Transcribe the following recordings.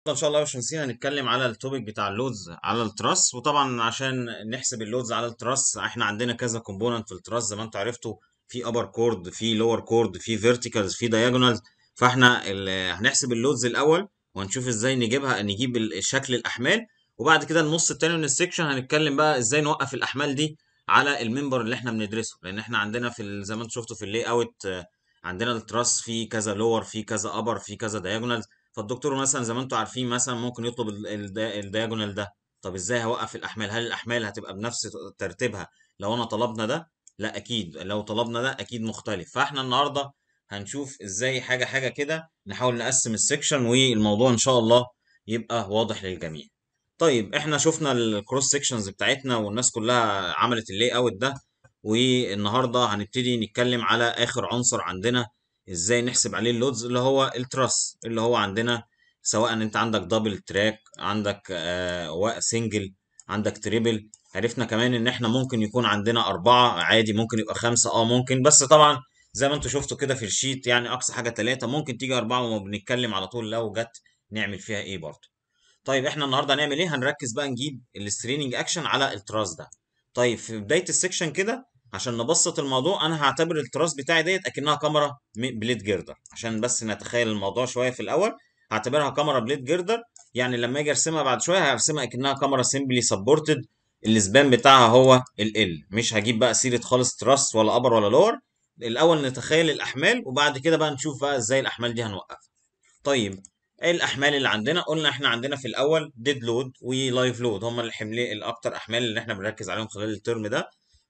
ان شاء الله يا باشمهندسين هنتكلم على التوبيك بتاع اللودز على التراس وطبعا عشان نحسب اللودز على التراس احنا عندنا كذا كومبوننت في التراس زي ما انتم عرفتوا في ابر كورد في لور كورد في فيرتيكالز في دايجونالز فاحنا هنحسب اللودز الاول وهنشوف ازاي نجيبها نجيب شكل الاحمال وبعد كده النص التاني من السكشن هنتكلم بقى ازاي نوقف الاحمال دي على الممبر اللي احنا بندرسه لان احنا عندنا في زي ما انتم شفتوا في اللاي اوت عندنا التراس في كذا لور في كذا ابر في كذا دايجونالز فالدكتور مثلا زي ما انتم عارفين مثلا ممكن يطلب الدياجونال ده طب ازاي هوقف الاحمال هل الاحمال هتبقى بنفس ترتيبها لو انا طلبنا ده لا اكيد لو طلبنا ده اكيد مختلف فاحنا النهارده هنشوف ازاي حاجه حاجه كده نحاول نقسم السكشن والموضوع ان شاء الله يبقى واضح للجميع طيب احنا شفنا الكروس سيكشنز بتاعتنا والناس كلها عملت اللاي اوت ده والنهارده هنبتدي نتكلم على اخر عنصر عندنا ازاي نحسب عليه اللودز اللي هو التراس اللي هو عندنا سواء انت عندك دبل تراك عندك آه سنجل عندك تريبل عرفنا كمان ان احنا ممكن يكون عندنا اربعة عادي ممكن يبقى خمسة اه ممكن بس طبعا زي ما انتوا شفتوا كده في الشيت يعني اقصى حاجة ثلاثة ممكن تيجي اربعة وما بنتكلم على طول لو جت نعمل فيها ايه برضه طيب احنا النهارده هنعمل ايه هنركز بقى نجيب الستريننج اكشن على التراس ده طيب في بداية السكشن كده عشان نبسط الموضوع انا هعتبر التراس بتاعي ديت اكنها كاميرا بليد جيردر عشان بس نتخيل الموضوع شويه في الاول هعتبرها كاميرا بليد جيردر يعني لما اجي ارسمها بعد شويه هرسمها اكنها كاميرا سيمبلي سبورتد الاسبان بتاعها هو ال مش هجيب بقى سيره خالص تراس ولا ابر ولا لور الاول نتخيل الاحمال وبعد كده بقى نشوف بقى ازاي الاحمال دي هنوقفها طيب ايه الاحمال اللي عندنا قلنا احنا عندنا في الاول ديد لود ولايف لود هم الحملين الاكتر احمال اللي احنا بنركز عليهم خلال الترم ده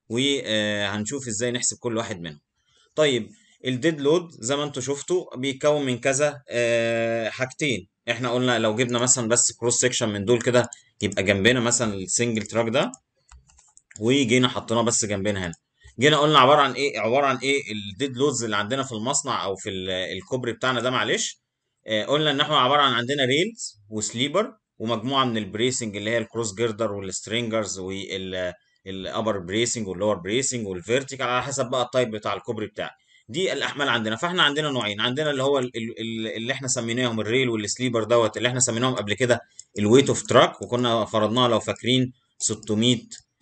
وهنشوف ازاي نحسب كل واحد منهم طيب الديد لود زي ما انتم شفتوا بيتكون من كذا حاجتين احنا قلنا لو جبنا مثلا بس كروس سيكشن من دول كده يبقى جنبنا مثلا السنجل تراك ده وجينا حطيناه بس جنبنا هنا جينا قلنا عباره عن ايه عباره عن ايه الديد لودز اللي عندنا في المصنع او في الكوبري بتاعنا ده معلش قلنا ان احنا عباره عن عندنا ريلز وسليبر ومجموعه من البريسنج اللي هي الكروس جيردر والسترينجرز وال الابر بريسنج واللور بريسنج والفيرتيكال على حسب بقى التايب بتاع الكوبري بتاعي دي الاحمال عندنا فاحنا عندنا نوعين عندنا اللي هو اللي احنا سميناهم الريل والسليبر دوت اللي احنا سميناهم قبل كده الويت اوف تراك وكنا فرضناها لو فاكرين 600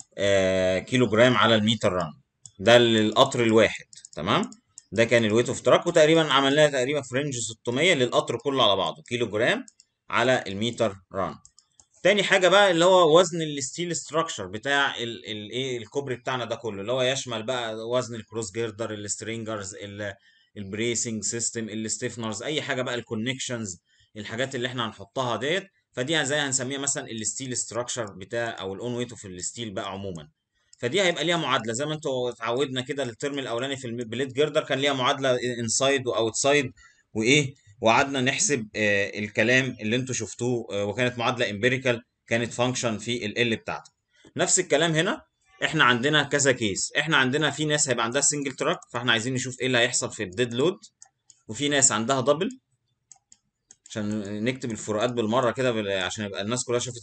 آه كيلو جرام على المتر ران ده للقطر الواحد تمام ده كان الويت اوف تراك وتقريبا عملناها تقريبا في رينج 600 للقطر كله على بعضه كيلو جرام على المتر ران تاني حاجه بقى اللي هو وزن الستيل ستراكشر بتاع الايه الكوبري بتاعنا ده كله اللي هو يشمل بقى وزن الكروس جيردر السترينجرز البريسنج سيستم الستيفنرز اي حاجه بقى الكونكشنز الحاجات اللي احنا هنحطها ديت فدي زي هنسميها مثلا الستيل ستراكشر بتاع او الاون ويت اوف الستيل بقى عموما فدي هيبقى ليها معادله زي ما انتوا اتعودنا كده الترم الاولاني في البليد جيردر كان ليها معادله انسايد واوتسايد وايه وقعدنا نحسب آه الكلام اللي انتوا شفتوه آه وكانت معادله امبيريكال كانت فانكشن في ال بتاعته نفس الكلام هنا احنا عندنا كذا كيس احنا عندنا في ناس هيبقى عندها سنجل تراك فاحنا عايزين نشوف ايه اللي هيحصل في الديد لود وفي ناس عندها دبل عشان نكتب الفروقات بالمره كده عشان يبقى الناس كلها شافت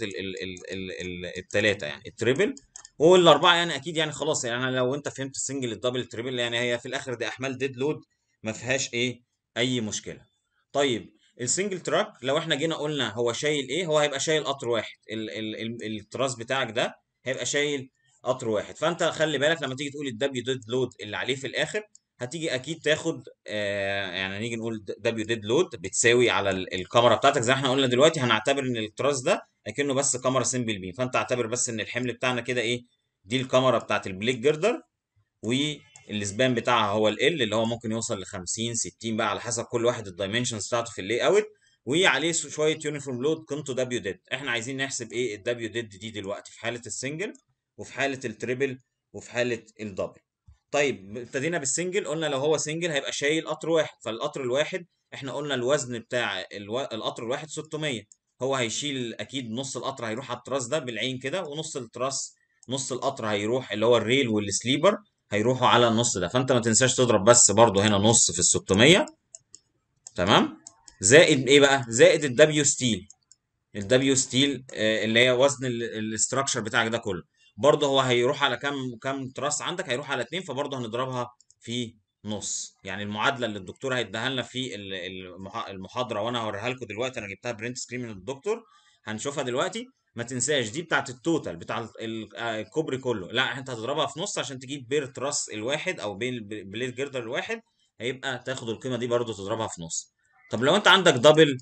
الثلاثه يعني التريبل والاربعه يعني اكيد يعني خلاص يعني لو انت فهمت السنجل الدبل التريبل يعني هي في الاخر دي احمال ديد لود ما فيهاش ايه اي مشكله طيب السنجل تراك لو احنا جينا قلنا هو شايل ايه هو هيبقى شايل قطر واحد ال ال ال التراس بتاعك ده هيبقى شايل قطر واحد فانت خلي بالك لما تيجي تقول الدبليو ديد لود اللي عليه في الاخر هتيجي اكيد تاخد آه يعني نيجي نقول دبليو ديد لود بتساوي على الكاميرا بتاعتك زي ما احنا قلنا دلوقتي هنعتبر ان التراس ده اكنه بس كاميرا سمبل بيم فانت اعتبر بس ان الحمل بتاعنا كده ايه دي الكاميرا بتاعت البليك جردر والسبان بتاعها هو ال اللي هو ممكن يوصل ل 50 60 بقى على حسب كل واحد الدايمنشنز بتاعته في اللاي اوت وعليه شويه يونيفورم لود قيمته دبليو ديد احنا عايزين نحسب ايه الدبليو ديد دي دلوقتي في حاله السنجل وفي حاله التريبل وفي حاله الدبل طيب ابتدينا بالسنجل قلنا لو هو سنجل هيبقى شايل قطر واحد فالقطر الواحد احنا قلنا الوزن بتاع الو... القطر الواحد 600 هو هيشيل اكيد نص القطر هيروح على التراس ده بالعين كده ونص التراس نص القطر هيروح اللي هو الريل والسليبر هيروحوا على النص ده فانت ما تنساش تضرب بس برضو هنا نص في ال 600 تمام زائد ايه بقى زائد الدبليو ستيل الدبليو ستيل اللي هي وزن الاستراكشر بتاعك ده كله برضه هو هيروح على كام كام تراس عندك هيروح على اتنين فبرضه هنضربها في نص يعني المعادله اللي الدكتور هيديها لنا في ال- المح- المحاضره وانا هوريها لكم دلوقتي انا جبتها برنت سكرين من الدكتور هنشوفها دلوقتي ما تنساش دي بتاعت التوتال بتاع ال- ال- آه، الكوبري كله لا انت هتضربها في نص عشان تجيب بير تراس الواحد او بين الب- بليد جردر الواحد هيبقى تاخد القيمه دي برضو تضربها في نص طب لو انت عندك دبل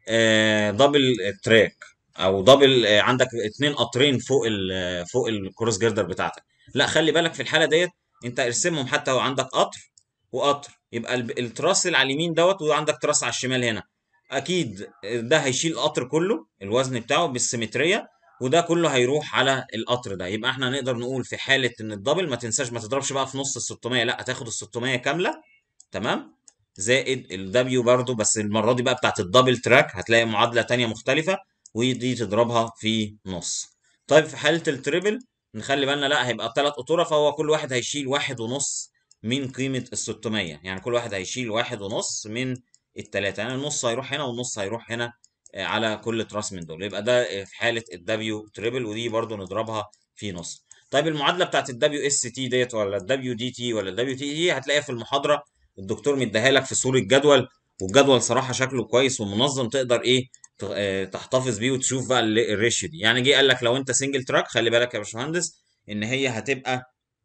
آه دبل تراك او دبل آه عندك اتنين قطرين فوق ال فوق الكروس جردر بتاعتك لا خلي بالك في الحاله ديت انت ارسمهم حتى لو عندك قطر وقطر يبقى الب- التراس اللي على اليمين دوت وعندك تراس على الشمال هنا اكيد ده هيشيل القطر كله الوزن بتاعه بالسيمتريه وده كله هيروح على القطر ده يبقى احنا نقدر نقول في حاله ان الدبل ما تنساش ما تضربش بقى في نص ال 600 لا هتاخد ال 600 كامله تمام زائد الدبليو برضو بس المره دي بقى بتاعت الدبل تراك هتلاقي معادله تانية مختلفه ودي تضربها في نص طيب في حاله التريبل نخلي بالنا لا هيبقى ثلاث قطوره فهو كل واحد هيشيل واحد ونص من قيمه ال 600 يعني كل واحد هيشيل واحد ونص من الثلاثه يعني النص هيروح هنا والنص هيروح هنا آه، على كل تراس من دول يبقى ده آه، في حاله الدبليو تريبل ودي برضو نضربها في نص طيب المعادله بتاعت الدبليو اس تي ديت ولا الدبليو دي تي ولا الدبليو تي دي هتلاقيها في المحاضره الدكتور مديها لك في صورة جدول والجدول صراحة شكله كويس ومنظم تقدر ايه ت- آه، تحتفظ بيه وتشوف بقى ال- الريشيو دي يعني جه قال لك لو انت سنجل تراك خلي بالك يا باشمهندس ان هي هتبقى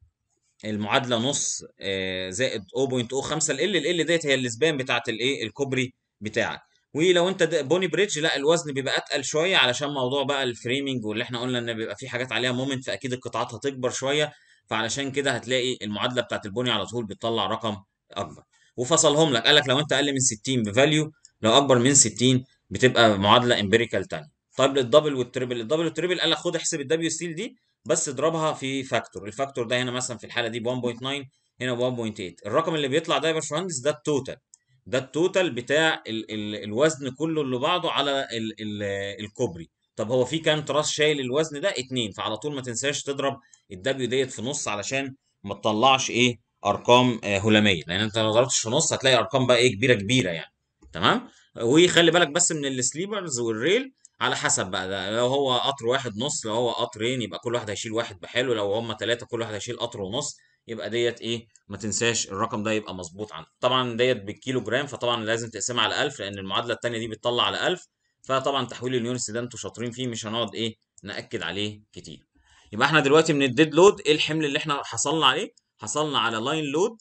المعادله نص آه، زائد 0.05 ال ال ال ديت هي الاسبان بتاعت الايه الكوبري بتاعك ولو انت د- بوني بريدج لا الوزن بيبقى اتقل شويه علشان موضوع بقى الفريمنج واللي احنا قلنا ان بيبقى في حاجات عليها مومنت فاكيد القطاعات هتكبر شويه فعلشان كده هتلاقي المعادله بتاعت البوني على طول بتطلع رقم اكبر وفصلهم لك قال لك لو انت اقل من 60 بفاليو لو اكبر من 60 بتبقى معادله امبيريكال تانية طيب للدبل والتريبل الدبل والتريبل قال لك خد احسب الدبليو ستيل دي بس اضربها في فاكتور الفاكتور ده هنا مثلا في الحاله دي ب 1.9 هنا ب 1.8 الرقم اللي بيطلع ده يا باشمهندس ده التوتال ده التوتال بتاع ال ال الوزن كله اللي بعضه على ال ال الكوبري طب هو في كام تراس شايل الوزن ده اتنين فعلى طول ما تنساش تضرب الدبليو ديت في نص علشان ما تطلعش ايه ارقام آه هلاميه لان انت لو ضربتش في نص هتلاقي ارقام بقى ايه كبيره كبيره يعني تمام وخلي بالك بس من السليبرز والريل على حسب بقى ده لو هو قطر واحد نص لو هو قطرين يبقى كل واحد هيشيل واحد بحلو لو هم ثلاثة كل واحد هيشيل قطر ونص يبقى ديت ايه ما تنساش الرقم ده يبقى مظبوط عندك طبعا ديت بالكيلو جرام فطبعا لازم تقسمها على 1000 لان المعادله الثانيه دي بتطلع على 1000 فطبعا تحويل اليونتس ده انتوا شاطرين فيه مش هنقعد ايه ناكد عليه كتير يبقى احنا دلوقتي من الديد لود ايه الحمل اللي احنا حصلنا عليه حصلنا على لاين لود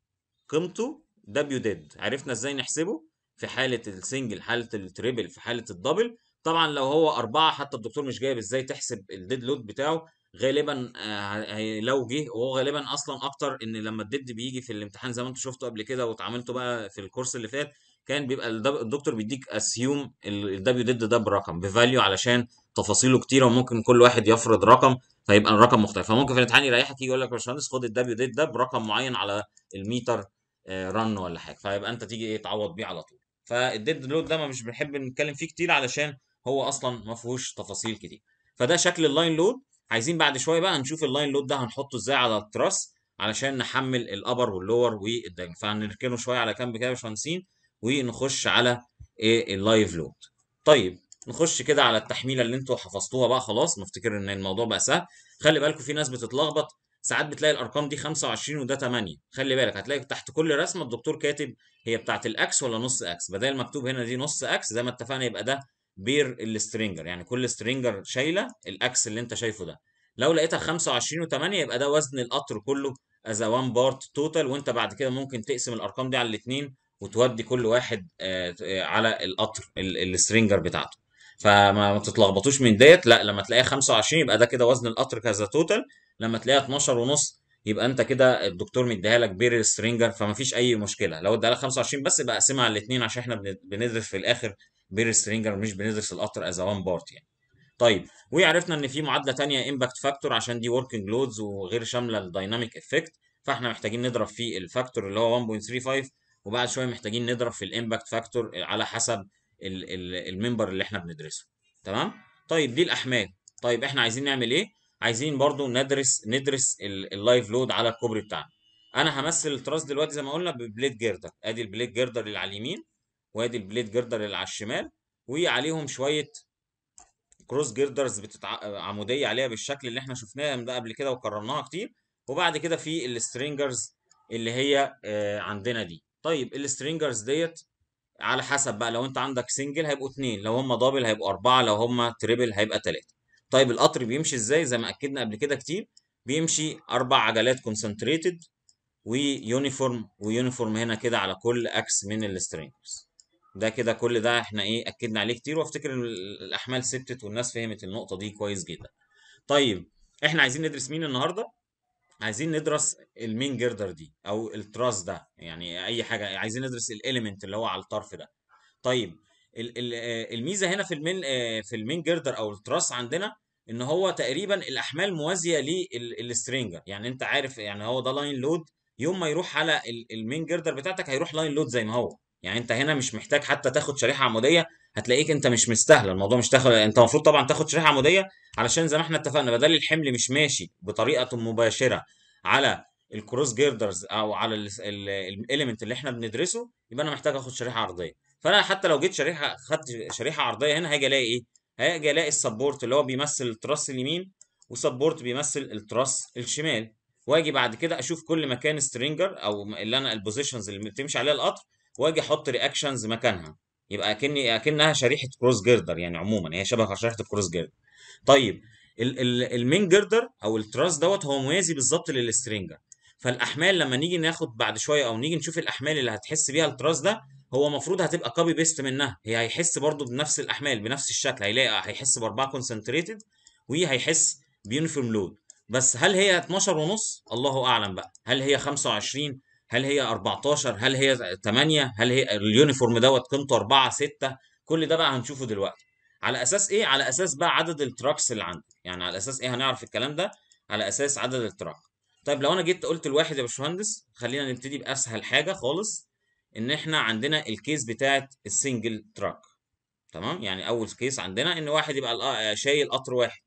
قيمته دبليو ديد عرفنا ازاي نحسبه في حالة السنجل حالة التريبل في حالة الدبل طبعا لو هو أربعة حتى الدكتور مش جايب ازاي تحسب الديد لود بتاعه غالبا آه، هي- لو جه وهو غالبا اصلا اكتر ان لما الديد بيجي في الامتحان زي ما انتوا شفتوا قبل كده واتعاملتوا بقى في الكورس اللي فات كان بيبقى الدب- الدكتور بيديك اسيوم الدبليو ديد ده برقم بفاليو علشان تفاصيله كتيره وممكن كل واحد يفرض رقم فيبقى الرقم مختلف فممكن في الامتحان يريحك يجي يقول لك يا باشمهندس خد الدبليو ديد ده برقم معين على الميتر آه، رن ولا حاجه فيبقى انت تيجي ايه تعوض بيه على طول فالديد لود ده ما مش بنحب نتكلم فيه كتير علشان هو اصلا ما فيهوش تفاصيل كتير فده شكل اللاين لود عايزين بعد شويه بقى هنشوف اللاين لود ده هنحطه ازاي على التراس علشان نحمل الابر واللور والدايم فهنركنه شويه على جنب كده يا باشمهندسين ونخش على ايه اللايف لود طيب نخش كده على التحميله اللي انتوا حفظتوها بقى خلاص نفتكر ان الموضوع بقى سهل خلي بالكم في ناس بتتلخبط ساعات بتلاقي الارقام دي 25 وده 8 خلي بالك هتلاقي تحت كل رسمه الدكتور كاتب هي بتاعت الاكس ولا نص اكس بدل مكتوب هنا دي نص اكس زي ما اتفقنا يبقى ده بير السترينجر يعني كل سترينجر شايله الاكس اللي انت شايفه ده لو لقيتها 25 و8 يبقى ده وزن القطر كله از 1 بارت توتال وانت بعد كده ممكن تقسم الارقام دي على الاثنين وتودي كل واحد آه، آه، على القطر ال- السترينجر بتاعته فما ما تتلخبطوش من ديت لا لما تلاقيها 25 يبقى ده كده وزن القطر كذا توتال لما تلاقيها 12 ونص يبقى انت كده الدكتور مديها لك بير سترينجر فما فيش اي مشكله لو اداها لك 25 بس يبقى اقسمها على الاثنين عشان احنا بن- بندرس في الاخر بير سترينجر مش بندرس القطر از 1 بارت يعني طيب وعرفنا ان في معادله تانية امباكت فاكتور عشان دي وركينج لودز وغير شامله الدايناميك افكت فاحنا محتاجين نضرب في الفاكتور اللي هو 1.35 وبعد شويه محتاجين نضرب في الامباكت فاكتور على حسب ال- ال- الممبر اللي احنا بندرسه تمام طيب دي الاحمال طيب احنا عايزين نعمل ايه عايزين برضو ندرس ندرس ال- اللايف لود على الكوبري بتاعنا انا همثل التراس دلوقتي زي ما قلنا ببليد جيردر ادي البليد جيردر اللي على اليمين وادي البليد جيردر اللي على الشمال وعليهم شويه كروس جيردرز بتتع... عموديه عليها بالشكل اللي احنا شفناها ده قبل كده وكررناها كتير وبعد كده في السترينجرز اللي هي آه، عندنا دي طيب السترينجرز ديت على حسب بقى لو انت عندك سنجل هيبقوا اتنين لو هم دبل هيبقوا اربعة لو هم تريبل هيبقى تلاتة طيب القطر بيمشي ازاي زي ما اكدنا قبل كده كتير بيمشي اربع عجلات كونسنتريتد ويونيفورم ويونيفورم هنا كده على كل اكس من السترينجرز ده كده كل ده احنا ايه اكدنا عليه كتير وافتكر ان الاحمال ثبتت والناس فهمت النقطه دي كويس جدا طيب احنا عايزين ندرس مين النهارده عايزين ندرس المين جيردر دي او التراس ده يعني اي حاجه عايزين ندرس الاليمنت اللي هو على الطرف ده طيب ال- ال- آه، الميزه هنا في المين آه، في المين جيردر او التراس عندنا ان هو تقريبا الاحمال موازيه للسترينجر يعني انت عارف يعني هو ده لاين لود يوم ما يروح على ال- المين جيردر بتاعتك هيروح لاين لود زي ما هو يعني انت هنا مش محتاج حتى تاخد شريحه عموديه هتلاقيك انت مش مستاهله الموضوع مش تاخد انت المفروض طبعا تاخد شريحه عموديه علشان زي ما احنا اتفقنا بدل الحمل مش ماشي بطريقه مباشره على الكروس جيردرز او على الاليمنت اللي احنا بندرسه يبقى انا محتاج اخد شريحه عرضيه فانا حتى لو جيت شريحه خدت شريحه عرضيه هنا هاجي الاقي ايه هاجي الاقي السبورت اللي هو بيمثل التراس اليمين وسبورت بيمثل التراس الشمال واجي بعد كده اشوف كل مكان سترينجر او اللي انا البوزيشنز اللي بتمشي عليها القطر واجي احط رياكشنز مكانها يبقى اكني اكنها شريحه كروس جيردر يعني عموما هي شبه شريحه الكروس جيردر طيب ال- ال- المين جيردر او التراس دوت هو موازي بالظبط للسترينجر فالاحمال لما نيجي ناخد بعد شويه او نيجي نشوف الاحمال اللي هتحس بيها التراس ده هو المفروض هتبقى كوبي بيست منها هي هيحس برضو بنفس الاحمال بنفس الشكل هيلاقي هيحس باربعه كونسنتريتد وهيحس بيونيفورم لود بس هل هي 12 ونص الله اعلم بقى هل هي 25 هل هي 14 هل هي 8 هل هي اليونيفورم دوت قيمته 4 6 كل ده بقى هنشوفه دلوقتي على اساس ايه على اساس بقى عدد التراكس اللي عندك يعني على اساس ايه هنعرف الكلام ده على اساس عدد التراك طيب لو انا جيت قلت الواحد يا باشمهندس خلينا نبتدي باسهل حاجه خالص ان احنا عندنا الكيس بتاعت السنجل تراك تمام يعني اول كيس عندنا ان واحد يبقى الق- شايل قطر واحد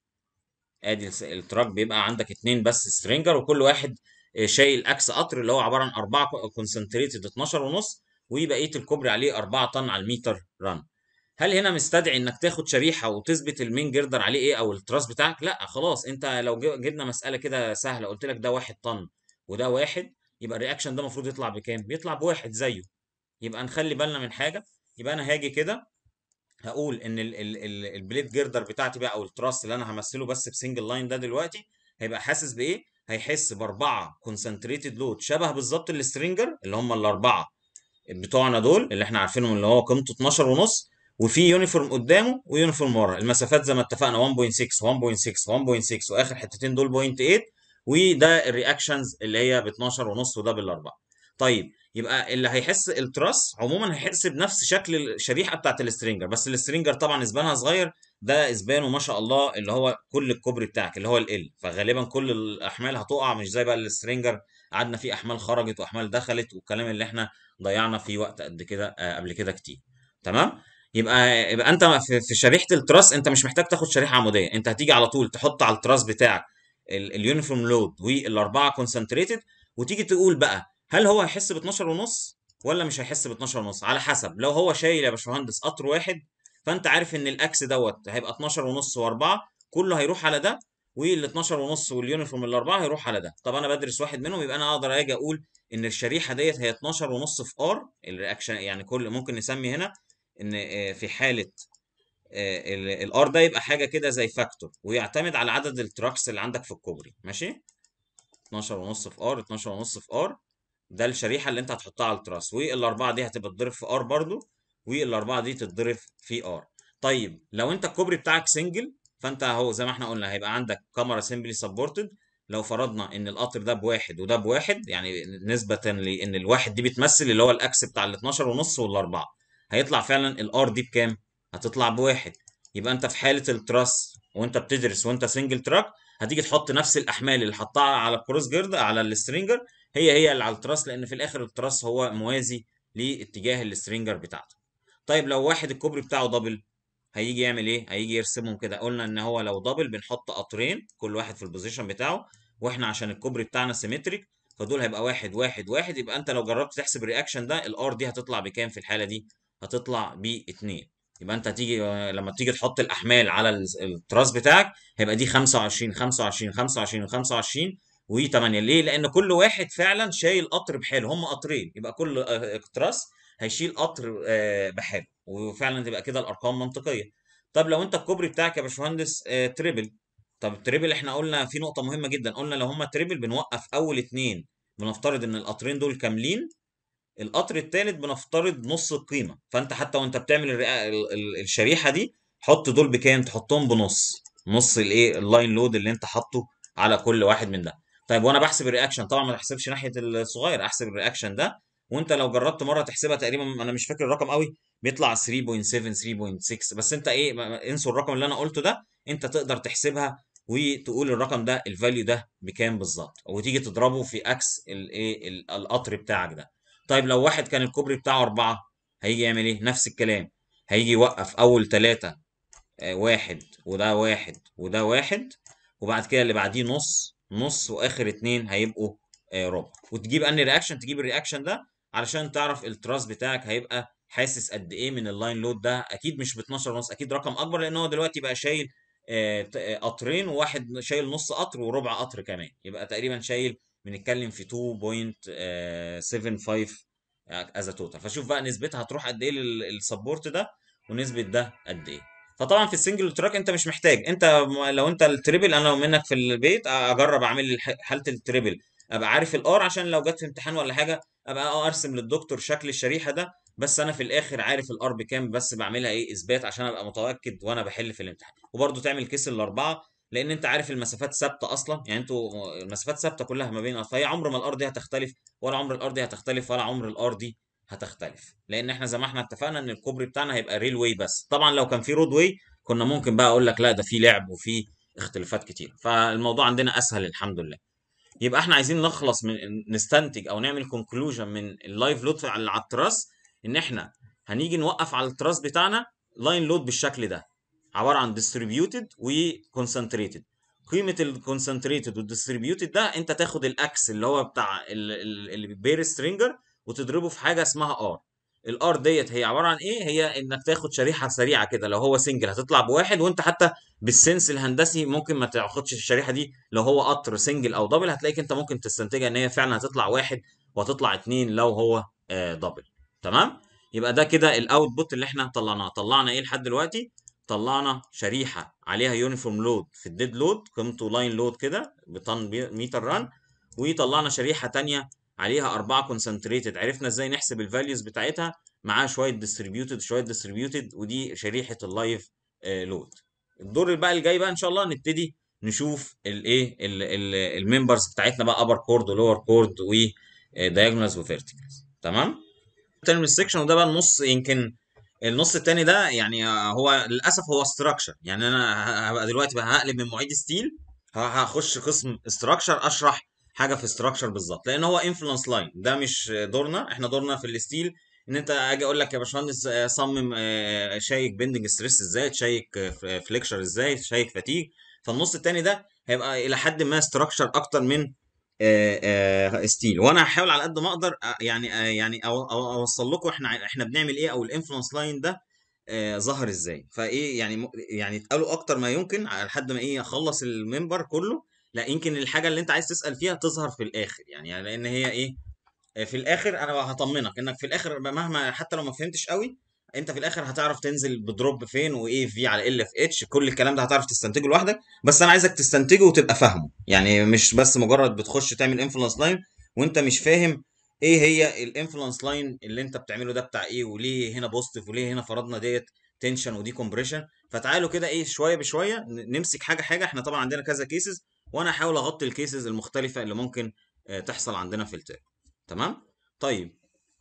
ادي الس- التراك بيبقى عندك اتنين بس سترينجر وكل واحد آه، شايل اكس قطر اللي هو عباره عن اربعه كونسنتريتد 12 ونص وبقيه الكوبري عليه 4 طن على المتر ران هل هنا مستدعي انك تاخد شريحه وتثبت المين جردر عليه ايه او التراس بتاعك لا خلاص انت لو ج- جبنا مساله كده سهله قلت لك ده واحد طن وده واحد يبقى الرياكشن ده المفروض يطلع بكام بيطلع بواحد زيه يبقى نخلي بالنا من حاجه يبقى انا هاجي كده هقول ان ال ال ال البليد جيردر بتاعتي بقى او التراس اللي انا همثله بس بسنجل لاين ده دلوقتي هيبقى حاسس بايه هيحس باربعه كونسنتريتد لود شبه بالظبط السترينجر اللي هم الاربعه بتوعنا دول اللي احنا عارفينهم اللي هو قيمته 12 ونص وفي يونيفورم قدامه ويونيفورم ورا المسافات زي ما اتفقنا 1.6 1.6 1.6 واخر حتتين دول 0.8 وده الرياكشنز اللي هي ب 12 ونص وده بالاربعه طيب يبقى اللي هيحس التراس عموما هيحس بنفس شكل الشريحه بتاعت السترينجر بس السترينجر طبعا اسبانها صغير ده اسبانه ما شاء الله اللي هو كل الكوبري بتاعك اللي هو ال فغالبا كل الاحمال هتقع مش زي بقى السترينجر قعدنا فيه احمال خرجت واحمال دخلت والكلام اللي احنا ضيعنا فيه وقت قد كده آه، قبل كده كتير تمام يبقى يبقى انت في في شريحه التراس انت مش محتاج تاخد شريحه عموديه انت هتيجي على طول تحط على التراس بتاعك ال- اليونيفورم لود والاربعه كونسنتريتد وتيجي تقول بقى هل هو هيحس ب 12 ونص ولا مش هيحس ب 12 ونص على حسب لو هو شايل يا باشمهندس قطر واحد فانت عارف ان الاكس دوت هيبقى 12 ونص و4 كله هيروح على ده وال 12 ونص واليونيفورم الاربعه هيروح على ده طب انا بدرس واحد منهم يبقى انا اقدر اجي اقول ان الشريحه ديت هي 12 ونص في ار الرياكشن يعني كل ممكن نسمي هنا ان آه، في حاله الار ده يبقى حاجه كده زي فاكتور ويعتمد على عدد التراكس اللي عندك في الكوبري ماشي 12 ونص في ار 12 ونص في ار ده الشريحه اللي انت هتحطها على التراس والاربعه دي هتبقى تضرب في ار برضو والاربعه دي تتضرب في ار طيب لو انت الكوبري بتاعك سنجل فانت اهو زي ما احنا قلنا هيبقى عندك كاميرا سيمبلي سبورتد لو فرضنا ان القطر ده بواحد وده بواحد يعني نسبة لان الواحد دي بتمثل اللي هو الاكس بتاع ال 12 ونص والاربعة هيطلع فعلا الار دي بكام؟ هتطلع بواحد يبقى انت في حالة التراس وانت بتدرس وانت سنجل تراك هتيجي تحط نفس الاحمال اللي حطها على الكروس جيرد على السترينجر هي هي اللي على التراس لان في الاخر التراس هو موازي لاتجاه السترينجر بتاعته طيب لو واحد الكوبري بتاعه دبل هيجي يعمل ايه هيجي يرسمهم كده قلنا ان هو لو دبل بنحط قطرين كل واحد في البوزيشن بتاعه واحنا عشان الكوبري بتاعنا سيمتريك فدول هيبقى واحد واحد واحد يبقى انت لو جربت تحسب الرياكشن ده الار دي هتطلع بكام في الحاله دي هتطلع باتنين يبقى انت هتيجي لما تيجي تحط الاحمال على ال- التراس بتاعك هيبقى دي 25 25 25 و25 و8 ليه لان كل واحد فعلا شايل قطر بحاله هم قطرين يبقى كل آه، تراس هيشيل قطر آه، بحاله وفعلا تبقى كده الارقام منطقيه طب لو انت الكوبري بتاعك يا باشمهندس آه، تريبل طب التريبل احنا قلنا في نقطه مهمه جدا قلنا لو هم تريبل بنوقف اول اتنين بنفترض ان القطرين دول كاملين القطر الثالث بنفترض نص القيمه فانت حتى وانت بتعمل الرئا- ال- ال- الشريحه دي حط دول بكام تحطهم بنص نص الايه اللاين لود اللي انت حاطه على كل واحد من ده طيب وانا بحسب الرياكشن طبعا ما بحسبش ناحيه الصغير احسب الرياكشن ده وانت لو جربت مره تحسبها تقريبا انا مش فاكر الرقم قوي بيطلع 3.7 3.6 بس انت ايه ما- ما- انسوا الرقم اللي انا قلته ده انت تقدر تحسبها وتقول الرقم ده الفاليو ده بكام بالظبط وتيجي تضربه في اكس الايه ال- القطر بتاعك ده طيب لو واحد كان الكوبري بتاعه أربعة هيجي يعمل إيه؟ نفس الكلام هيجي يوقف أول تلاتة آه، واحد وده واحد وده واحد وبعد كده اللي بعديه نص نص وآخر اتنين هيبقوا آه، ربع وتجيب أنهي رياكشن تجيب الرياكشن ده علشان تعرف التراس بتاعك هيبقى حاسس قد إيه من اللاين لود ده أكيد مش ب 12 ونص أكيد رقم أكبر لأن هو دلوقتي بقى شايل آه، ت- آه، قطرين وواحد شايل نص قطر وربع قطر كمان يبقى تقريبا شايل بنتكلم في 2.75 از توتال فشوف بقى نسبتها هتروح قد ايه للسبورت ده ونسبه ده قد ايه فطبعا في السنجل تراك انت مش محتاج انت م- لو انت التريبل انا لو منك في البيت اجرب اعمل لي الح- حاله التريبل ابقى عارف الار عشان لو جت في امتحان ولا حاجه ابقى اه ارسم للدكتور شكل الشريحه ده بس انا في الاخر عارف الار بكام بس بعملها ايه اثبات عشان ابقى متاكد وانا بحل في الامتحان وبرده تعمل كيس الاربعه لان انت عارف المسافات ثابته اصلا يعني انتوا المسافات ثابته كلها ما بين فهي عمر ما الار دي هتختلف ولا عمر الار دي هتختلف ولا عمر الار دي هتختلف لان احنا زي ما احنا اتفقنا ان الكوبري بتاعنا هيبقى ريل واي بس طبعا لو كان في رود واي كنا ممكن بقى اقول لك لا ده في لعب وفي اختلافات كتير فالموضوع عندنا اسهل الحمد لله يبقى احنا عايزين نخلص من نستنتج او نعمل كونكلوجن من اللايف لود على على التراس ان احنا هنيجي نوقف على التراس بتاعنا لاين لود بالشكل ده عباره عن ديستريبيوتد وكونسنتريتد قيمه الكونسنتريتد والديستريبيوتد ده انت تاخد الاكس اللي هو بتاع ال- ال- اللي بير سترينجر وتضربه في حاجه اسمها ار الار ديت هي عباره عن ايه هي انك تاخد شريحه سريعه كده لو هو سنجل هتطلع بواحد وانت حتى بالسنس الهندسي ممكن ما تاخدش الشريحه دي لو هو قطر سنجل او دبل هتلاقيك انت ممكن تستنتجها ان هي فعلا هتطلع واحد وهتطلع اتنين لو هو آه دبل تمام يبقى ده كده الاوتبوت اللي احنا طلعناه طلعنا ايه لحد دلوقتي طلعنا شريحه عليها يونيفورم لود في الديد لود قيمته لاين لود كده بطن بي- متر ران وطلعنا شريحه تانية عليها أربعة كونسنتريتد عرفنا ازاي نحسب الفاليوز بتاعتها معاها شويه ديستريبيوتد شويه ديستريبيوتد ودي شريحه اللايف لود الدور بقى الجاي بقى ان شاء الله نبتدي نشوف الايه الممبرز بتاعتنا بقى ابر كورد ولور كورد ودايجونالز وفيرتيكالز تمام ترم السكشن وده بقى النص يمكن النص التاني ده يعني هو للاسف هو استراكشر يعني انا هبقى دلوقتي بقى هقلب من معيد ستيل هخش قسم استراكشر اشرح حاجه في استراكشر بالظبط لان هو انفلونس لاين ده مش دورنا احنا دورنا في الستيل ان انت اجي اقول لك يا باشمهندس آه، صمم آه، شيك بندنج ستريس ازاي تشيك فليكشر ازاي تشيك فاتيج فالنص التاني ده هيبقى الى حد ما استراكشر اكتر من آه، آه، ستيل وانا هحاول على قد ما اقدر آه، يعني آه، يعني أو- أو- اوصل لكم احنا احنا بنعمل ايه او الانفلونس لاين ده آه، ظهر ازاي فايه يعني م- يعني تقالوا اكتر ما يمكن على لحد ما ايه اخلص المنبر كله لا يمكن الحاجه اللي انت عايز تسال فيها تظهر في الاخر يعني يعني لان هي ايه آه، في الاخر انا هطمنك انك في الاخر مهما حتى لو ما فهمتش قوي انت في الاخر هتعرف تنزل بدروب فين وايه في على ال اف اتش كل الكلام ده هتعرف تستنتجه لوحدك بس انا عايزك تستنتجه وتبقى فاهمه يعني مش بس مجرد بتخش تعمل انفلونس لاين وانت مش فاهم ايه هي الانفلونس لاين اللي انت بتعمله ده بتاع ايه وليه هنا بوزيتيف وليه هنا فرضنا ديت تنشن ودي كومبريشن فتعالوا كده ايه شويه بشويه ن- نمسك حاجه حاجه احنا طبعا عندنا كذا كيسز وانا هحاول اغطي الكيسز المختلفه اللي ممكن آه، تحصل عندنا في الترم تمام طيب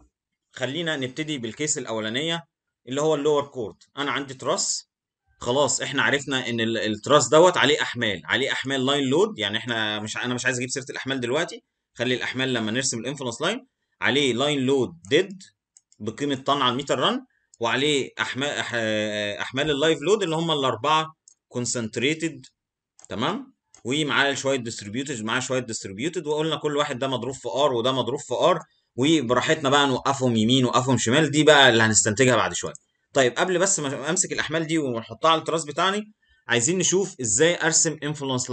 خلينا نبتدي بالكيس الاولانيه اللي هو اللور كورد انا عندي تراس خلاص احنا عرفنا ان ال- التراس دوت عليه احمال عليه احمال لاين لود يعني احنا مش انا مش عايز اجيب سيره الاحمال دلوقتي خلي الاحمال لما نرسم الانفلونس لاين عليه لاين لود ديد بقيمه طن على المتر رن وعليه احمال أح- احمال اللايف لود اللي هم الاربعه كونسنتريتد تمام ومعاه شويه ديستريبيوتد معاه شويه ديستريبيوتد وقلنا كل واحد ده مضروب في ار وده مضروب في ار وبراحتنا بقى نوقفهم يمين ونوقفهم شمال دي بقى اللي هنستنتجها بعد شويه طيب قبل بس ما امسك الاحمال دي ونحطها على التراس بتاعي عايزين نشوف ازاي ارسم انفلونس لاين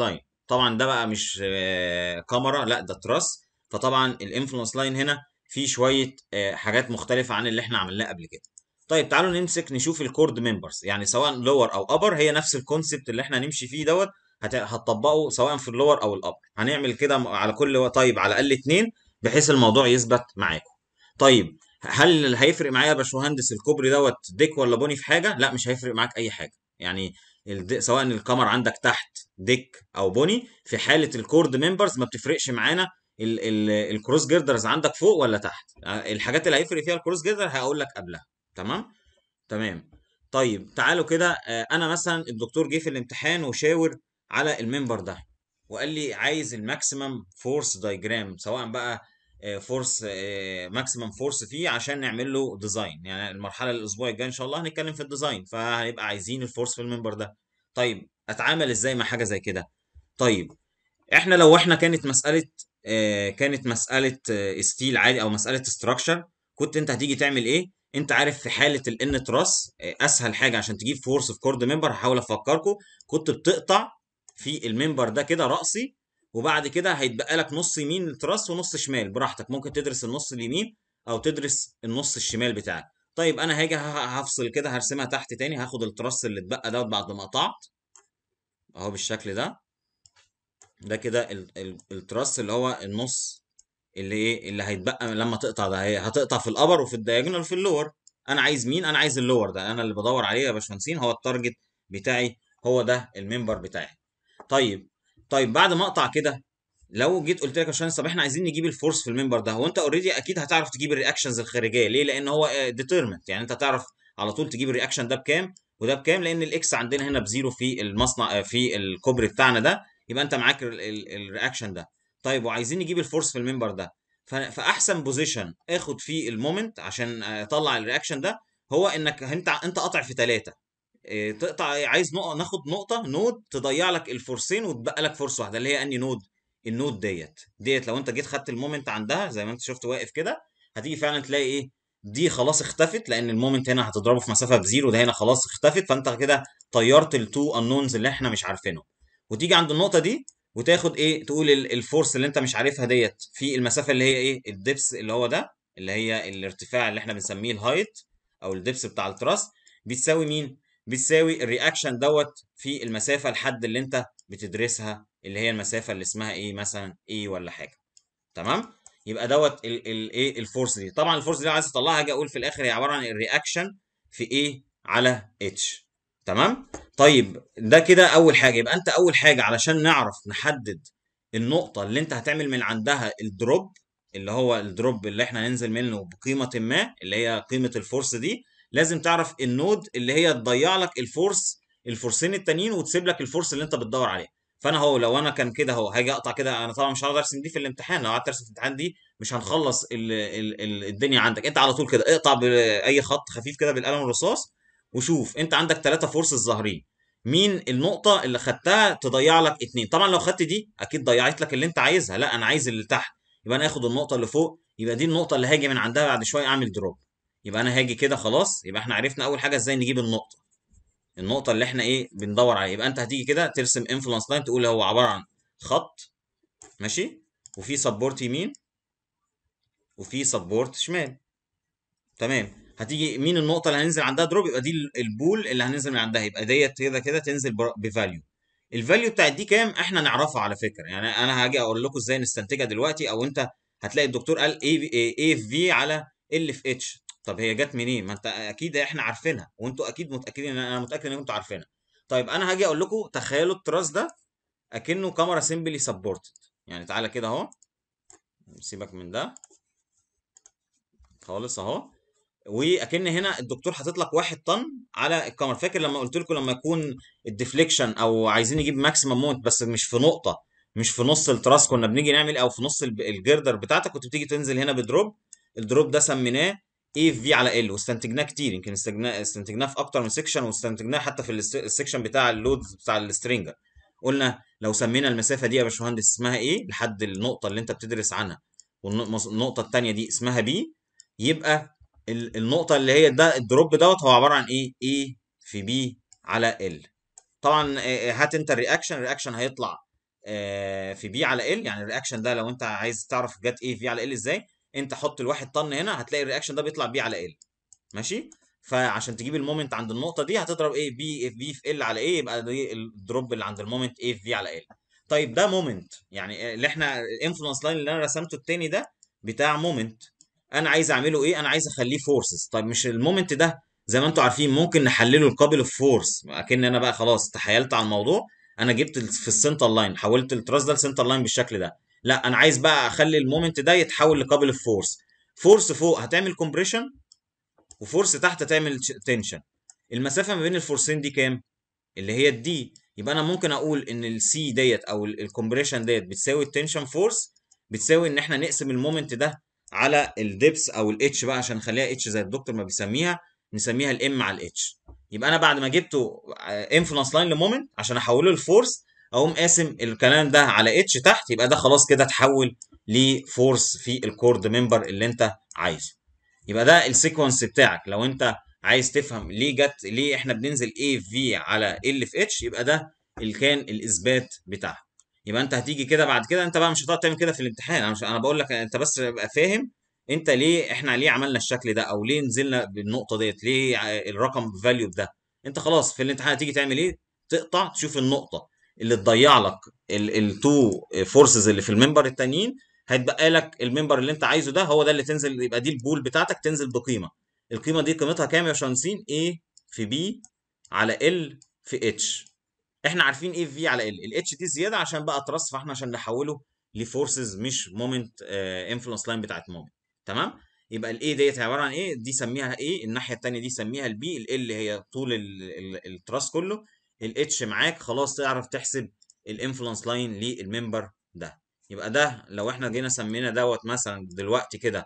طبعا ده بقى مش آه، كاميرا لا ده تراس فطبعا الانفلونس لاين هنا في شويه آه، حاجات مختلفه عن اللي احنا عملناه قبل كده طيب تعالوا نمسك نشوف الكورد ممبرز يعني سواء لور او ابر هي نفس الكونسبت اللي احنا هنمشي فيه دوت هت- هتطبقه سواء في اللور او الابر هنعمل كده على كل طيب على الاقل اتنين بحيث الموضوع يثبت معاكم طيب هل هيفرق معايا يا باشمهندس الكوبري دوت ديك ولا بني في حاجه لا مش هيفرق معاك اي حاجه يعني الد... سواء الكمر عندك تحت ديك او بني في حاله الكورد ممبرز ما بتفرقش معانا ال... ال... الكروس جيردرز عندك فوق ولا تحت الحاجات اللي هيفرق فيها الكروس جيردر هقول لك قبلها تمام تمام طيب تعالوا كده آه، انا مثلا الدكتور جه في الامتحان وشاور على الممبر ده وقال لي عايز الماكسيمم فورس دايجرام سواء بقى فورس ماكسيمم فورس فيه عشان نعمل له ديزاين يعني المرحله الاسبوع الجاي ان شاء الله هنتكلم في الديزاين فهيبقى عايزين الفورس في الممبر ده طيب اتعامل ازاي مع حاجه زي كده طيب احنا لو احنا كانت مساله آه، كانت مساله آه، ستيل عادي او مساله استراكشر كنت انت هتيجي تعمل ايه انت عارف في حاله الان تراس آه، اسهل حاجه عشان تجيب فورس في كورد ممبر هحاول افكركم كنت بتقطع في الممبر ده كده رأسي وبعد كده هيتبقى لك نص يمين التراس ونص شمال براحتك ممكن تدرس النص اليمين او تدرس النص الشمال بتاعك طيب انا هاجي ه- هفصل كده هرسمها تحت تاني هاخد التراس اللي اتبقى دوت بعد ما قطعت اهو بالشكل ده ده كده ال- ال- التراس اللي هو النص اللي ايه اللي هيتبقى لما تقطع ده هي- هتقطع في الابر وفي الدياجونال وفي اللور انا عايز مين انا عايز اللور ده انا اللي بدور عليه يا باشمهندسين هو التارجت بتاعي هو ده الممبر بتاعي طيب طيب بعد ما اقطع كده لو جيت قلت لك يا باشمهندس طب احنا عايزين نجيب الفورس في الممبر ده هو انت اوريدي اكيد هتعرف تجيب الرياكشنز الخارجيه ليه لان هو ديترمنت يعني انت تعرف على طول تجيب الرياكشن ده بكام وده بكام لان الاكس عندنا هنا بزيرو في المصنع آه، في الكوبري بتاعنا ده يبقى انت معاك الرياكشن ده طيب وعايزين نجيب الفورس في الممبر ده ف- فاحسن بوزيشن اخد فيه المومنت عشان اطلع الرياكشن ده هو انك انت انت قاطع في ثلاثه تقطع عايز نقطه ناخد نقطه نود تضيع لك الفورسين وتبقى لك فورس واحده اللي هي اني نود النود ديت ديت لو انت جيت خدت المومنت عندها زي ما انت شفت واقف كده هتيجي فعلا تلاقي ايه دي خلاص اختفت لان المومنت هنا هتضربه في مسافه بزيرو ده هنا خلاص اختفت فانت كده طيرت التو انونز اللي احنا مش عارفينهم وتيجي عند النقطه دي وتاخد ايه تقول ال- الفورس اللي انت مش عارفها ديت في المسافه اللي هي ايه الدبس اللي هو ده اللي هي الارتفاع اللي احنا بنسميه الهايت او الدبس بتاع التراس بتساوي مين بتساوي الرياكشن دوت في المسافه الحد اللي انت بتدرسها اللي هي المسافه اللي اسمها ايه مثلا ايه ولا حاجه تمام يبقى دوت الايه الفورس دي طبعا الفورس دي لو عايز اطلعها هاجي اقول في الاخر هي عباره عن الرياكشن في ايه على اتش تمام طيب ده كده اول حاجه يبقى انت اول حاجه علشان نعرف نحدد النقطه اللي انت هتعمل من عندها الدروب اللي هو الدروب اللي احنا هننزل منه بقيمه ما اللي هي قيمه الفورس دي لازم تعرف النود اللي هي تضيع لك الفورس الفورسين التانيين وتسيب لك الفورس اللي انت بتدور عليه فانا هو لو انا كان كده اهو هاجي اقطع كده انا طبعا مش هقدر ارسم دي في الامتحان لو قعدت ارسم في الامتحان دي مش هنخلص ال ال ال الدنيا عندك انت على طول كده اقطع باي خط خفيف كده بالقلم الرصاص وشوف انت عندك ثلاثة فورسز ظاهرين مين النقطة اللي خدتها تضيع لك اتنين طبعا لو خدت دي اكيد ضيعت لك اللي انت عايزها لا انا عايز اللي تحت يبقى انا اخد النقطة اللي فوق يبقى دي النقطة اللي هاجي من عندها بعد شوية اعمل دروب يبقى انا هاجي كده خلاص يبقى احنا عرفنا اول حاجة ازاي نجيب النقطة النقطة اللي احنا ايه بندور عليها يبقى انت هتيجي كده ترسم انفلونس لاين تقول هو عبارة عن خط ماشي وفي سبورت يمين وفي سبورت شمال تمام هتيجي مين النقطة اللي هننزل عندها دروب يبقى دي البول اللي هننزل من عندها يبقى ديت كده كده تنزل بفاليو الفاليو بتاعت دي كام احنا نعرفها على فكرة يعني انا هاجي اقول لكم ازاي نستنتجها دلوقتي او انت هتلاقي الدكتور قال اي اي في في على ال في اتش طب هي جت منين ما انت اكيد احنا عارفينها وانتوا اكيد متاكدين ان انا متاكد ان انتوا عارفينها طيب انا هاجي اقول لكم تخيلوا التراس ده اكنه كاميرا سيمبلي سبورتد يعني تعالى كده اهو سيبك من ده خالص اهو واكن هنا الدكتور حاطط لك واحد طن على الكاميرا فاكر لما قلت لكم لما يكون الديفليكشن او عايزين نجيب ماكسيمم مومنت بس مش في نقطه مش في نص التراس كنا بنيجي نعمل او في نص الجردر بتاعتك كنت بتيجي تنزل هنا بدروب الدروب ده سميناه اي في على ال واستنتجناه كتير يمكن استنتجناه في اكتر من سيكشن واستنتجناه حتى في السيكشن بتاع اللودز بتاع السترينجر قلنا لو سمينا المسافه دي يا باشمهندس اسمها ايه لحد النقطه اللي انت بتدرس عنها والنقطه الثانيه دي اسمها بي يبقى النقطه اللي هي ده الدروب دوت هو عباره عن ايه اي في بي على ال طبعا هات انت الرياكشن الرياكشن هيطلع آه، في بي على ال يعني الرياكشن ده لو انت عايز تعرف جت ايه في على ال ازاي انت حط الواحد طن هنا هتلاقي الرياكشن ده بيطلع بي على ال ماشي فعشان تجيب المومنت عند النقطه دي هتضرب ايه بي في بي في ال على ايه يبقى دي الدروب اللي عند المومنت ايه في في على ال طيب ده مومنت يعني اللي احنا الانفلونس لاين اللي انا رسمته التاني ده بتاع مومنت انا عايز اعمله ايه انا عايز اخليه فورسز طيب مش المومنت ده زي ما انتم عارفين ممكن نحلله القابل اوف فورس اكن انا بقى خلاص تحايلت على الموضوع انا جبت في السنتر لاين حولت التراس ده لسنتر لاين بالشكل ده لا انا عايز بقى اخلي المومنت ده يتحول لقابل اوف فورس فورس فوق هتعمل كومبريشن وفورس تحت هتعمل تنشن المسافه ما بين الفورسين دي كام اللي هي الدي يبقى انا ممكن اقول ان السي ديت او الكومبريشن ديت بتساوي التنشن فورس بتساوي ان احنا نقسم المومنت ده على الدبس او الاتش بقى عشان نخليها اتش زي الدكتور ما بيسميها نسميها الام على الاتش يبقى انا بعد ما جبته انفلونس لاين لمومنت عشان احوله لفورس اقوم قاسم الكلام ده على اتش تحت يبقى ده خلاص كده اتحول لفورس في الكورد ممبر اللي انت عايزه يبقى ده السيكونس بتاعك لو انت عايز تفهم ليه جت ليه احنا بننزل اي في على ال في اتش يبقى ده اللي كان الاثبات بتاعها يبقى انت هتيجي كده بعد كده انت بقى مش هتقعد تعمل كده في الامتحان انا مش انا بقول لك انت بس ابقى فاهم انت ليه احنا ليه عملنا الشكل ده او ليه نزلنا بالنقطه ديت ليه الرقم فاليو ده انت خلاص في الامتحان هتيجي تعمل ايه تقطع تشوف النقطه اللي تضيع لك التو فورسز اللي في الممبر التانيين هيتبقى لك الممبر اللي انت عايزه ده هو ده اللي تنزل يبقى دي البول بتاعتك تنزل بقيمه القيمه دي قيمتها كام يا باشمهندسين A في B على L في H احنا عارفين ايه في على ال الاتش دي زياده عشان بقى ترص فاحنا عشان نحوله لفورسز مش مومنت انفلونس لاين بتاعت مومنت تمام يبقى الاي ديت عباره عن ايه دي سميها ايه الناحيه الثانيه دي سميها البي ال هي طول التراس كله الاتش معاك خلاص تعرف تحسب الانفلونس لاين للممبر ده يبقى ده لو احنا جينا سمينا دوت مثلا دلوقتي كده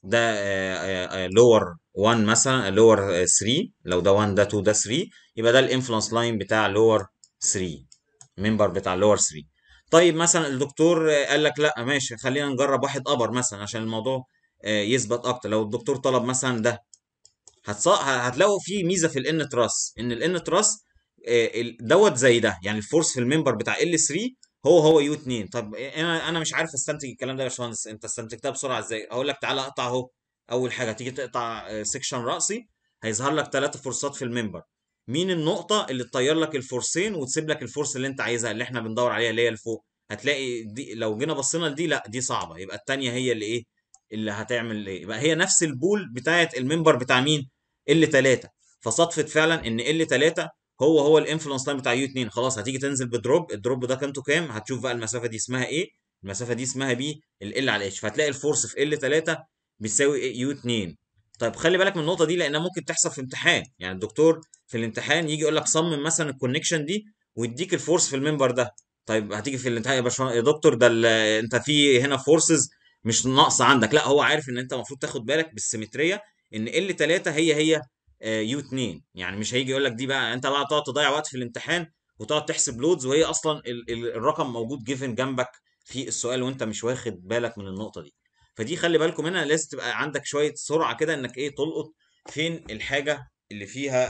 ده لور 1 مثلا لور 3 لو ده 1 ده 2 ده 3 يبقى ده الانفلونس لاين بتاع لور 3 ممبر بتاع اللور 3 طيب مثلا الدكتور قال لك لا ماشي خلينا نجرب واحد ابر مثلا عشان الموضوع يثبت اكتر لو الدكتور طلب مثلا ده هتص... هتلاقوا في ميزه في الان تراس ان الان تراس دوت زي ده يعني الفورس في الممبر بتاع ال 3 هو هو يو 2 طب انا انا مش عارف استنتج الكلام ده يا باشمهندس انت استنتجتها بسرعه ازاي اقول لك تعالى اقطع اهو اول حاجه تيجي تقطع سيكشن راسي هيظهر لك ثلاثه فرصات في الممبر مين النقطة اللي تطير لك الفورسين وتسيب لك الفورس اللي انت عايزها اللي احنا بندور عليها اللي هي لفوق هتلاقي دي لو جينا بصينا لدي لا دي صعبة يبقى التانية هي اللي ايه اللي هتعمل ايه يبقى هي نفس البول بتاعة الممبر بتاع مين ال 3 فصدفت فعلا ان ال 3 هو هو الانفلونس لاين بتاع يو 2 خلاص هتيجي تنزل بدروب الدروب ده قيمته كام هتشوف بقى المسافة دي اسمها ايه المسافة دي اسمها بي ال على اتش فهتلاقي الفورس في ال 3 بيساوي يو 2 طيب خلي بالك من النقطه دي لانها ممكن تحصل في امتحان يعني الدكتور في الامتحان يجي يقول لك صمم مثلا الكونكشن دي ويديك الفورس في الممبر ده طيب هتيجي في الامتحان يا باشمهندس يا دكتور ده انت في هنا فورسز مش ناقصه عندك لا هو عارف ان انت المفروض تاخد بالك بالسيمتريه ان ال 3 هي هي يو 2 يعني مش هيجي يقول لك دي بقى انت بقى تقعد تضيع وقت في الامتحان وتقعد تحسب لودز وهي اصلا الرقم موجود جيفن جنبك في السؤال وانت مش واخد بالك من النقطه دي فدي خلي بالكم منها لازم تبقى عندك شويه سرعه كده انك ايه تلقط فين الحاجه اللي فيها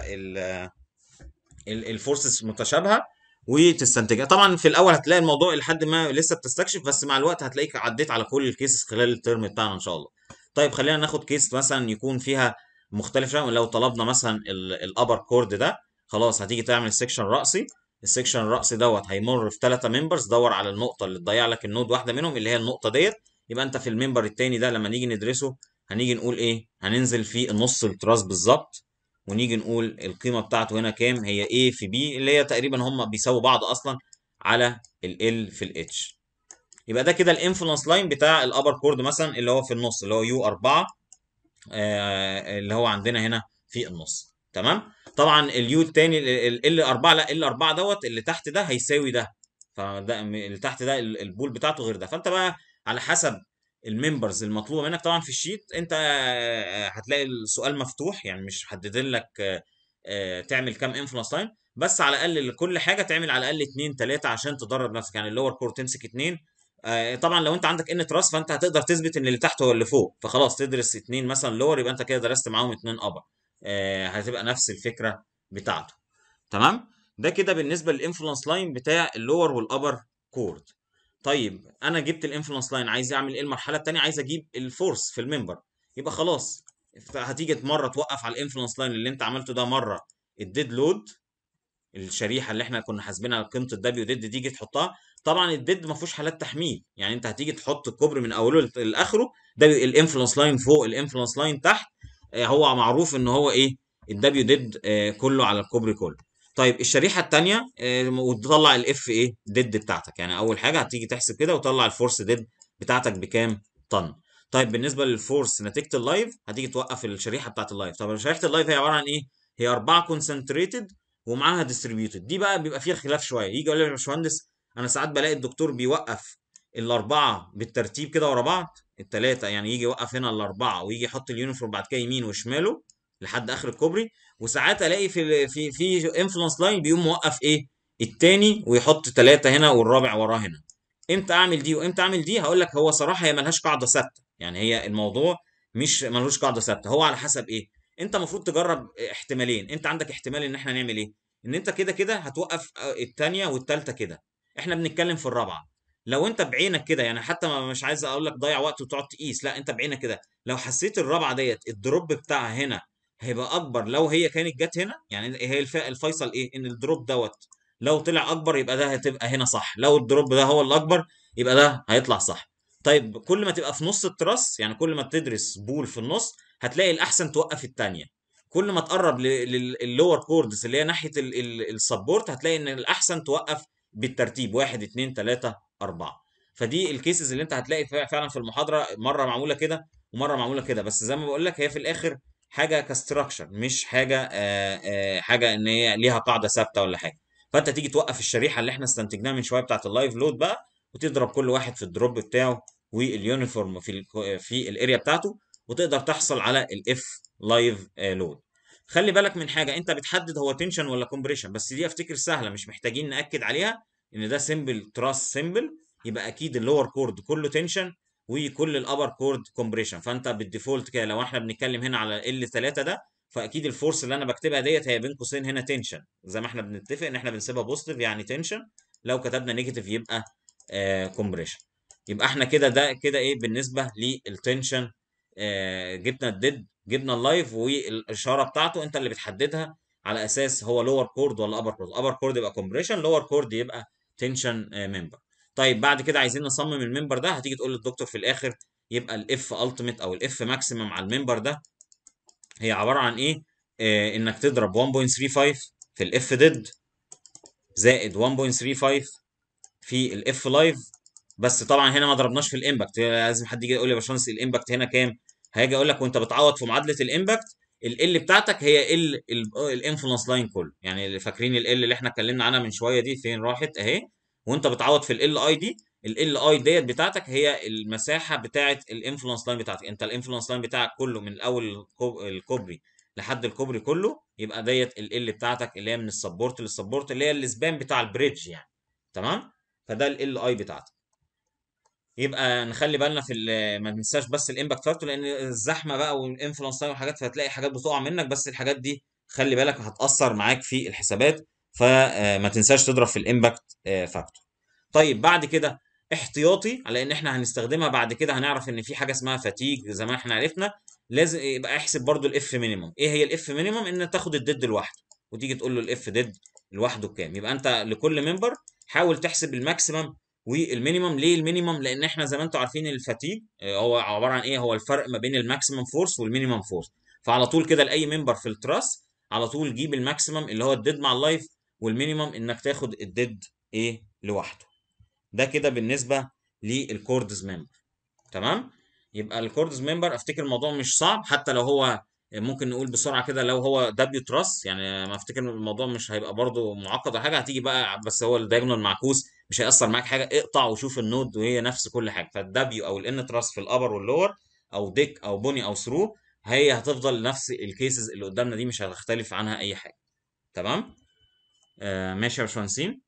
الفورسز متشابهه وتستنتجها طبعا في الاول هتلاقي الموضوع لحد ما لسه بتستكشف بس مع الوقت هتلاقيك عديت على كل الكيسز خلال الترم بتاعنا ان شاء الله طيب خلينا ناخد كيس مثلا يكون فيها مختلف شويه لو طلبنا مثلا الابر كورد ده خلاص هتيجي تعمل سيكشن راسي السيكشن الراسي دوت هيمر في ثلاثه ممبرز دور على النقطه اللي تضيع لك النود واحده منهم اللي هي النقطه ديت يبقى انت في الممبر التاني ده لما نيجي ندرسه هنيجي نقول ايه هننزل في النص التراس بالظبط ونيجي نقول القيمه بتاعته هنا كام هي A في B اللي هي تقريبا هم بيساووا بعض اصلا على ال L في ال H يبقى ده كده الانفلونس لاين بتاع الابر كورد مثلا اللي هو في النص اللي هو يو 4 آه اللي هو عندنا هنا في النص تمام طبعا اليو الثاني ال 4 لا ال 4 دوت اللي تحت ده هيساوي ده فده اللي تحت ده البول بتاعته غير ده فانت بقى على حسب الممبرز المطلوبه منك طبعا في الشيت انت هتلاقي السؤال مفتوح يعني مش محددين لك تعمل كام انفلونس لاين بس على الاقل لكل حاجه تعمل على الاقل 2 3 عشان تدرب نفسك يعني اللور كور تمسك 2 طبعا لو انت عندك ان تراس فانت هتقدر تثبت ان اللي تحت هو اللي فوق فخلاص تدرس 2 مثلا لور يبقى انت كده درست معاهم 2 ابر هتبقى نفس الفكره بتاعته تمام ده كده بالنسبه للانفلونس لاين بتاع اللور والابر كورد طيب انا جبت الانفلونس لاين عايز اعمل ايه المرحله الثانيه عايز اجيب الفورس في الممبر يبقى خلاص هتيجي مره توقف على الانفلونس لاين اللي انت عملته ده مره الديد لود الشريحه اللي احنا كنا حاسبينها قيمه الدبليو ديد تيجي تحطها طبعا الديد ما فيهوش حالات تحميل يعني انت هتيجي تحط الكوبري من اوله لاخره ده الانفلونس لاين فوق الانفلونس لاين تحت هو معروف ان هو ايه الدبليو ديد كله على الكوبري كله طيب الشريحه الثانيه وتطلع الاف ايه ديد بتاعتك يعني اول حاجه هتيجي تحسب كده وتطلع الفورس ديد بتاعتك بكام طن طيب بالنسبه للفورس نتيجه اللايف هتيجي توقف الشريحه بتاعت اللايف طب شريحه اللايف هي عباره عن ايه هي اربعه كونسنتريتد ومعاها ديستريبيوتد دي بقى بيبقى فيها خلاف شويه يجي يقول لي يا باشمهندس انا ساعات بلاقي الدكتور بيوقف الاربعه بالترتيب كده ورا بعض الثلاثه يعني يجي يوقف هنا الاربعه ويجي يحط اليونيفورم بعد كده يمين وشماله لحد اخر الكوبري وساعات الاقي في في في انفلونس لاين بيقوم موقف ايه الثاني ويحط ثلاثه هنا والرابع وراه هنا امتى اعمل دي وامتى اعمل دي هقول لك هو صراحه هي ملهاش قاعده ثابته يعني هي الموضوع مش ملوش قاعده ثابته هو على حسب ايه انت المفروض تجرب احتمالين انت عندك احتمال ان احنا نعمل ايه ان انت كده كده هتوقف الثانيه والثالثه كده احنا بنتكلم في الرابعه لو انت بعينك كده يعني حتى مش عايز اقول لك ضيع وقت وتقعد تقيس لا انت بعينك كده لو حسيت الرابعه ديت الدروب بتاعها هنا هيبقى اكبر لو هي كانت جت هنا يعني هي الفيصل ايه ان الدروب دوت لو طلع اكبر يبقى ده هتبقى هنا صح لو الدروب ده هو الاكبر يبقى ده هيطلع صح طيب كل ما تبقى في نص التراس يعني كل ما تدرس بول في النص هتلاقي الاحسن توقف الثانيه كل ما تقرب للور كوردز اللي هي ناحيه السبورت هتلاقي ان الاحسن توقف بالترتيب 1 2 3 4 فدي الكيسز اللي انت هتلاقي فعلا في المحاضره مره معموله كده ومره معموله كده بس زي ما بقول لك هي في الاخر حاجه كاستراكشر مش حاجه آآ آآ حاجه ان هي ليها قاعده ثابته ولا حاجه فانت تيجي توقف الشريحه اللي احنا استنتجناها من شويه بتاعت اللايف لود بقى وتضرب كل واحد في الدروب بتاعه واليونيفورم في ال في الاريا بتاعته وتقدر تحصل على الاف لايف لود خلي بالك من حاجه انت بتحدد هو تنشن ولا كومبريشن بس دي افتكر سهله مش محتاجين ناكد عليها ان ده سيمبل تراس سيمبل يبقى اكيد اللور كورد كله تنشن وكل الابر كورد كومبريشن فانت بالديفولت كده لو احنا بنتكلم هنا على ال 3 ده فاكيد الفورس اللي انا بكتبها ديت هي بين قوسين هنا تنشن زي ما احنا بنتفق ان احنا بنسيبها بوزيتيف يعني تنشن لو كتبنا نيجاتيف يبقى كومبريشن يبقى احنا كده ده كده ايه بالنسبه للتنشن آه جبنا الديد جبنا اللايف والاشاره بتاعته انت اللي بتحددها على اساس هو لور كورد ولا ابر كورد ابر كورد يبقى كومبريشن لور كورد يبقى تنشن ممبر طيب بعد كده عايزين نصمم الممبر ده هتيجي تقول للدكتور في الاخر يبقى الاف التيميت او الاف ماكسيمم على الممبر ده هي عباره عن ايه آه انك تضرب 1.35 في الاف ديد زائد 1.35 في الاف لايف بس طبعا هنا ما ضربناش في الامباكت لازم حد يجي يقول لي يا باشمهندس الامباكت هنا كام هاجي اقول لك وانت بتعوض في معادله الامباكت ال بتاعتك هي ال الانفلونس لاين كله يعني اللي فاكرين ال اللي احنا اتكلمنا عنها من شويه دي فين راحت اهي وانت بتعوض في ال اي دي ال اي ديت بتاعتك هي المساحه بتاعه الانفلونس لاين بتاعتك انت الانفلونس لاين بتاعك كله من اول الكوبري لحد الكوبري كله يبقى ديت ال بتاعتك اللي هي من السبورت للسبورت اللي هي السبان بتاع البريدج يعني تمام فده ال اي بتاعتك يبقى نخلي بالنا في ما ننساش بس الامباكت فاكتور لان الزحمه بقى والانفلونس تايم وحاجات فهتلاقي حاجات بتقع منك بس الحاجات دي خلي بالك هتاثر معاك في الحسابات فما تنساش تضرب في الامباكت فاكتور طيب بعد كده احتياطي على ان احنا هنستخدمها بعد كده هنعرف ان في حاجه اسمها فاتيج زي ما احنا عرفنا لازم يبقى احسب برضو الاف مينيمم ايه هي الاف مينيمم ان تاخد الديد لوحده وتيجي تقول له الاف ديد لوحده بكام يبقى انت لكل ممبر حاول تحسب الماكسيمم والمينيمم ليه المينيمم لان احنا زي ما انتم عارفين الفاتيج هو عباره عن ايه هو الفرق ما بين الماكسيمم فورس والمينيمم فورس فعلى طول كده لاي ممبر في التراس على طول جيب الماكسيمم اللي هو الديد مع اللايف والمينيمم انك تاخد الديد ايه لوحده ده كده بالنسبه للكوردز ممبر تمام يبقى الكوردز ممبر افتكر الموضوع مش صعب حتى لو هو ممكن نقول بسرعه كده لو هو دبليو تراس يعني ما افتكر الموضوع مش هيبقى برضو معقد ولا حاجه هتيجي بقى بس هو الدايجونال معكوس مش هيأثر معاك حاجه اقطع وشوف النود وهي نفس كل حاجه فالدبليو او الان تراس في الابر واللور او ديك او بوني او ثرو هي هتفضل نفس الكيسز اللي قدامنا دي مش هتختلف عنها اي حاجه تمام آه ماشي يا باشمهندسين